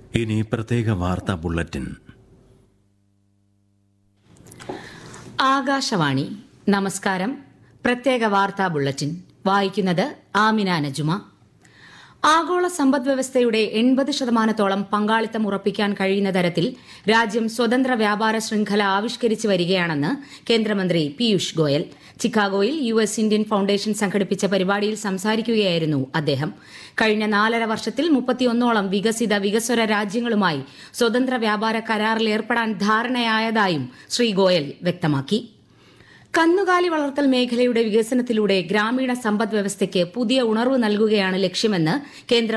ഇനി പ്രത്യേക വാർത്താ ബുള്ളറ്റിൻ ആകാശവാണി നമസ്കാരം പ്രത്യേക വാർത്താ ബുള്ളറ്റിൻ വായിക്കുന്നത് ആമിന നജുമ ആഗോള സമ്പദ് വ്യവസ്ഥയുടെ എൺപത് ശതമാനത്തോളം പങ്കാളിത്തം ഉറപ്പിക്കാൻ കഴിയുന്ന തരത്തിൽ രാജ്യം സ്വതന്ത്ര വ്യാപാര ശൃംഖല ആവിഷ്കരിച്ചു വരികയാണെന്ന് കേന്ദ്രമന്ത്രി പീയൂഷ് ഗോയൽ ചിക്കാഗോയിൽ യു എസ് ഇന്ത്യൻ ഫൌണ്ടേഷൻ സംഘടിപ്പിച്ച പരിപാടിയിൽ സംസാരിക്കുകയായിരുന്നു അദ്ദേഹം കഴിഞ്ഞ നാലര വർഷത്തിൽ മുപ്പത്തിയൊന്നോളം വികസിത വികസ്വര രാജ്യങ്ങളുമായി സ്വതന്ത്ര വ്യാപാര കരാറിൽ ഏർപ്പെടാൻ ധാരണയായതായും ശ്രീ ഗോയൽ വ്യക്തമാക്കി കന്നുകാലി വളർത്തൽ മേഖലയുടെ വികസനത്തിലൂടെ ഗ്രാമീണ സമ്പദ് വ്യവസ്ഥയ്ക്ക് പുതിയ ഉണർവ് നൽകുകയാണ് ലക്ഷ്യമെന്ന് കേന്ദ്ര